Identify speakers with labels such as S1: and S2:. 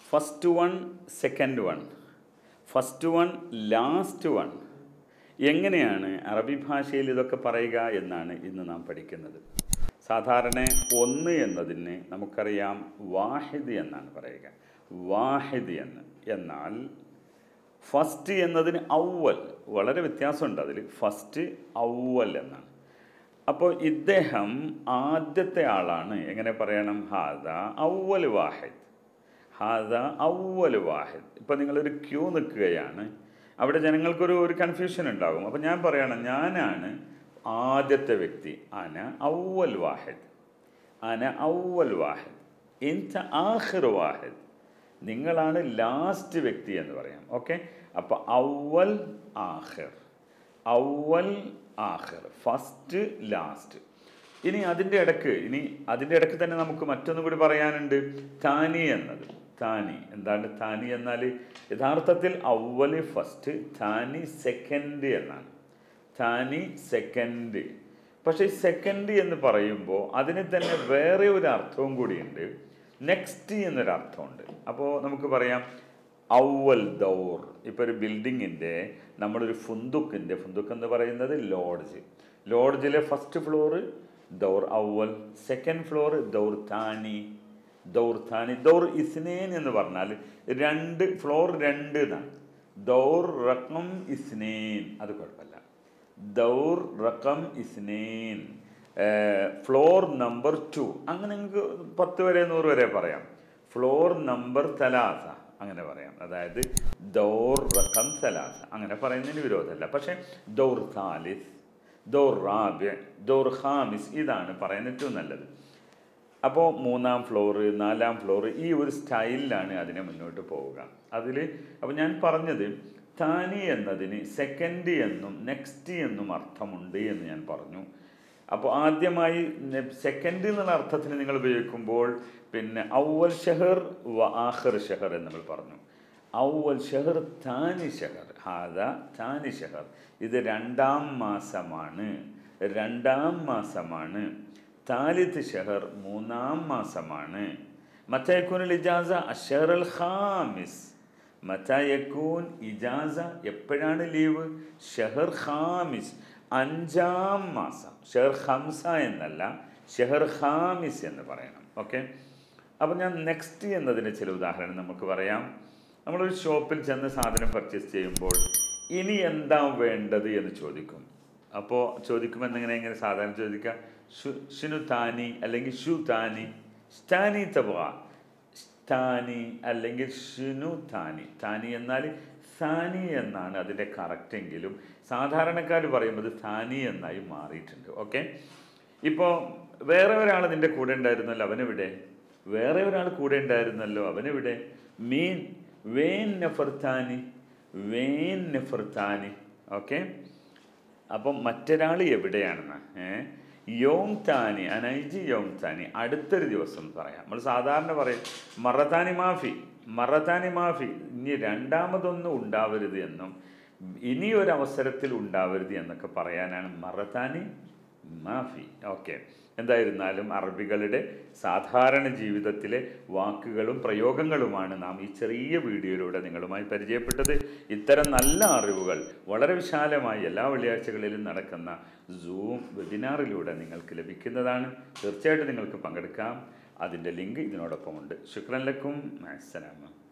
S1: first one second one first one last one എങ്ങനെയാണ് അറബി ഭാഷയിൽ ഇതൊക്കെ പറയുക എന്നാണ് ഇന്ന് നാം പഠിക്കുന്നത് സാധാരണ ഒന്ന് എന്നതിന് നമുക്കറിയാം വാഹിദ് എന്നാണ് പറയുക വാഹിദ് എന്ന് എന്നാൽ ഫസ്റ്റ് എന്നതിന് ഔവൽ വളരെ വ്യത്യാസമുണ്ട് അതിൽ ഫസ്റ്റ് ഔവൽ എന്നാണ് അപ്പോൾ ഇദ്ദേഹം ആദ്യത്തെ ആളാണ് എങ്ങനെ പറയണം ഹാദ ഔവൽ വാഹിദ് ഹാദ ഔവൽ വാഹിദ് ഇപ്പം നിങ്ങളൊരു ക്യൂ നിൽക്കുകയാണ് അവിടെ ജനങ്ങൾക്കൊരു ഒരു കൺഫ്യൂഷൻ ഉണ്ടാകും അപ്പം ഞാൻ പറയണം ഞാനാണ് ആദ്യത്തെ വ്യക്തി അന ഔവൽ വാഹിദ് അന ഔവൽ വാഹിദ് ഇൻത ആഖിർ വാഹിദ് നിങ്ങളാണ് ലാസ്റ്റ് വ്യക്തി എന്ന് പറയാം ഓക്കെ അപ്പോൾ ഔവൽ ആഖിർ ഔവൽ ആഖിർ ഫസ്റ്റ് ലാസ്റ്റ് ഇനി അതിൻ്റെ ഇടക്ക് ഇനി അതിൻ്റെ ഇടക്ക് തന്നെ നമുക്ക് മറ്റൊന്നും കൂടി പറയാനുണ്ട് താനി എന്നത് താനി എന്താണ് താനി എന്നാൽ യഥാർത്ഥത്തിൽ ഔവല് ഫസ്റ്റ് താനി സെക്കൻഡ് എന്നാണ് താനി സെക്കൻഡ് പക്ഷേ സെക്കൻഡ് എന്ന് പറയുമ്പോൾ അതിന് തന്നെ വേറെ ഒരു അർത്ഥവും കൂടിയുണ്ട് നെക്സ്റ്റ് എന്നൊരു അർത്ഥമുണ്ട് അപ്പോൾ നമുക്ക് പറയാം ഔവൽ ദൗർ ഇപ്പോൾ ഒരു ബിൽഡിങ്ങിൻ്റെ നമ്മളൊരു ഫുന്തുക്കിൻ്റെ ഫുന്തുക്ക് എന്ന് പറയുന്നത് ലോഡ്ജ് ലോഡ്ജിലെ ഫസ്റ്റ് ഫ്ലോറ് ദൗർ ഔവൽ സെക്കൻഡ് ഫ്ലോർ ദൗർ താനി ദൗർ താനി ദൗർ ഇസ്നേൻ എന്ന് പറഞ്ഞാൽ രണ്ട് ഫ്ലോർ രണ്ട് എന്നാണ് ദൗർ റക്കം ഇസ്നേൻ അത് കുഴപ്പമില്ല ദൗർ റക്കം ഇസ്നേൻ ഫ്ലോർ നമ്പർ ടു അങ്ങനെ നിങ്ങൾക്ക് പത്ത് വരെ നൂറ് വരെ പറയാം ഫ്ലോർ നമ്പർ തലാസ അങ്ങനെ പറയാം അതായത് ദൗർ റക്കം തലാസ അങ്ങനെ പറയുന്നതിന് വിരോധമല്ല പക്ഷേ ദൗർ താലിസ് ദൗർ റാബ് ദൗർ ഖാമിസ് ഇതാണ് പറയാൻ ഏറ്റവും നല്ലത് അപ്പോൾ മൂന്നാം ഫ്ലോറ് നാലാം ഫ്ലോറ് ഈ ഒരു സ്റ്റൈലിലാണ് അതിനെ മുന്നോട്ട് പോവുക അതിൽ അപ്പോൾ ഞാൻ പറഞ്ഞത് താനി എന്നതിന് സെക്കൻഡ് എന്നും നെക്സ്റ്റ് എന്നും അർത്ഥമുണ്ട് എന്ന് ഞാൻ പറഞ്ഞു അപ്പോൾ ആദ്യമായി സെക്കൻഡ് എന്നുള്ള അർത്ഥത്തിന് നിങ്ങൾ ഉപയോഗിക്കുമ്പോൾ പിന്നെ ഔവൽ ഷഹർ വ ആഖിർ ഷഹർ എന്ന് നമ്മൾ പറഞ്ഞു ഔവൽ ഷഹർ താനി ഷഹർ ഹാദ താനി ഷഹർ ഇത് രണ്ടാം മാസമാണ് രണ്ടാം മാസമാണ് താലിത്ത് ഷഹർ മൂന്നാം മാസമാണ് മത്തയക്കൂനിൽ ഇജാസ അഷർ അൽ ഖാമിസ് മത്തയക്കൂൻ ഇജാസ എപ്പോഴാണ് ലീവ് ഷഹർ ഖാമിസ് അഞ്ചാം മാസം ഷെഹർ ഹംസ എന്നല്ല ഷെഹർ ഖാമിസ് എന്ന് പറയണം ഓക്കെ അപ്പോൾ ഞാൻ നെക്സ്റ്റ് എന്നതിൻ്റെ ചില ഉദാഹരണം നമുക്ക് പറയാം നമ്മളൊരു ഷോപ്പിൽ ചെന്ന് സാധനം പർച്ചേസ് ചെയ്യുമ്പോൾ ഇനി എന്താ വേണ്ടത് എന്ന് ചോദിക്കും അപ്പോൾ ചോദിക്കുമ്പോൾ എന്തെങ്ങനെ എങ്ങനെ സാധാരണ ചോദിക്കുക ഷു ഷിനു താനി അല്ലെങ്കിൽ ഷു താനി ഷ്ടാനി തബ ഷ്ടാനി അല്ലെങ്കിൽ ഷിനു താനി താനി എന്നാൽ സാനി എന്നാണ് അതിൻ്റെ കറക്റ്റ് എങ്കിലും സാധാരണക്കാർ പറയുമ്പോൾ സാനി എന്നായി മാറിയിട്ടുണ്ട് ഓക്കെ ഇപ്പോൾ വേറെ ഒരാൾ നിൻ്റെ കൂടെ ഉണ്ടായിരുന്നല്ലോ അവനെവിടെ വേറെ ഒരാൾ കൂടെ ഉണ്ടായിരുന്നല്ലോ അവനെവിടെ മീൻ വേൻ നഫർത്താനി വേൻ നഫർത്താനി ഓക്കെ അപ്പം മറ്റൊരാൾ എവിടെയാണെന്ന് ഏഹ് യോം താനി അനൈജി യോം താനി അടുത്തൊരു ദിവസം പറയാം നമ്മൾ സാധാരണ പറയും മറത്താനി മാഫി മറത്താനി മാഫി ഇനി രണ്ടാമതൊന്നും ഉണ്ടാവരുത് എന്നും ഇനി ഒരു അവസരത്തിൽ ഉണ്ടാവരുത് എന്നൊക്കെ പറയാനാണ് മറത്താനി മാഫി ഓക്കെ എന്തായിരുന്നാലും അറബികളുടെ സാധാരണ ജീവിതത്തിലെ വാക്കുകളും പ്രയോഗങ്ങളുമാണ് നാം ഈ ചെറിയ വീഡിയോയിലൂടെ നിങ്ങളുമായി പരിചയപ്പെട്ടത് ഇത്തരം നല്ല അറിവുകൾ വളരെ വിശാലമായി എല്ലാ വെള്ളിയാഴ്ചകളിലും നടക്കുന്ന സൂം വെബിനാറിലൂടെ നിങ്ങൾക്ക് ലഭിക്കുന്നതാണ് തീർച്ചയായിട്ടും നിങ്ങൾക്ക് പങ്കെടുക്കാം അതിൻ്റെ ലിങ്ക് ഇതിനോടൊപ്പമുണ്ട് ശുക്രൻ ലക്കും അസ്സലാമ